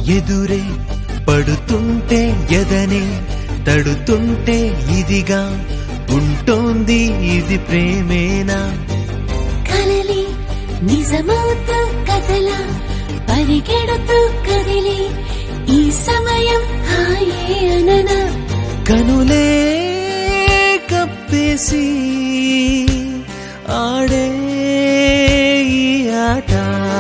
ఎదురే పడుతుంటే ఎదనే తడుతుంటే ఇదిగా ఉంటోంది ఇది ప్రేమేనా కలలి నిజమవుతూ కథలా పరిగెడుతూ కదిలి ఈ సమయం హాయే అననా కనులే కప్పేసి ఆడే ఈ ఆట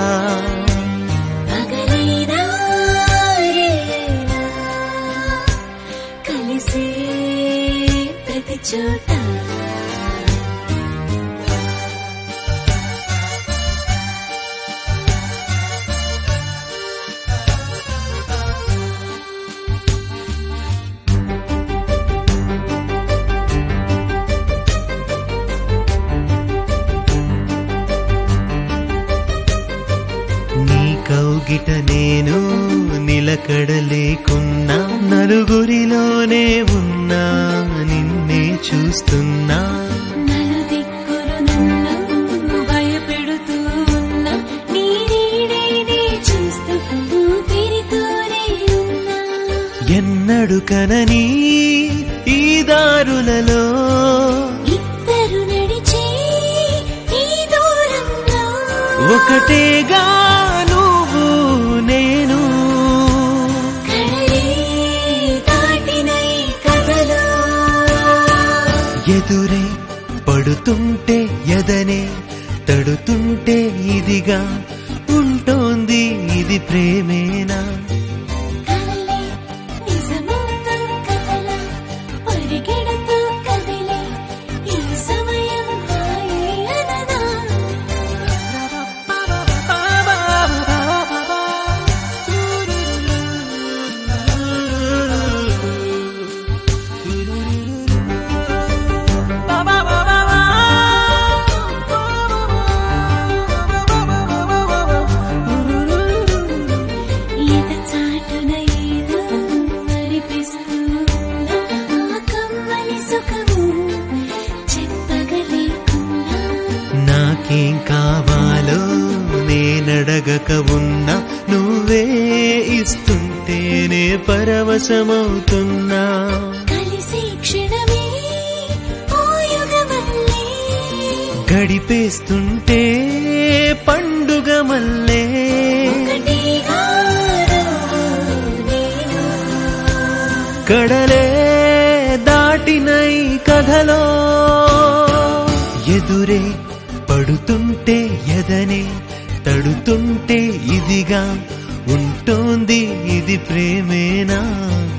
పగలైనా రేనా కలిసే ప్రతి చోట నీ కౌగిట నేను నిలకడలేకున్నా నలుగురిలోనే ఉన్నా నిన్నే చూస్తున్నా నలుదిక్కులు నన్ను భయపెడుతూ ఉన్న నీ నీడేనే చూస్తూ ఊపిరితోనే ఉన్నా ఎన్నడు కనని ఈ దారులలో ఇద్దరు నడిచే ఈ దూరంలో ఒకటేగా నువ్వు నేను కడలే దాటిన ఈ కథలో ఎదురే పడుతుంటే ఎదనే తడుతుంటే ఇదిగా ఉంటోంది ఇది ప్రేమేనా కలలే నిజమవుతూ కథలా పరిగెడుతూ కదిలే ఈ సమయం హాయే అనదా ఎద చాటున ఏదో అనిపిస్తున్నా ఆ కమ్మని సుఖము చెప్పగలేకున్నా నాకేం కావాలో నేనడగక ఉన్నా నువ్వే ఇస్తుంటేనే పరవశమవుతున్నా కలిసి క్షణమే ఓ యుగమల్లే గడిపేస్తుంటే పండుగ మల్లే ఒకటిగా నేను కడలే దాటినై కథలో ఎదురే పడుతుంటే ఎదనే తడుతుంటే ఇదిగా ఉంటోంది ఇది ప్రేమేనా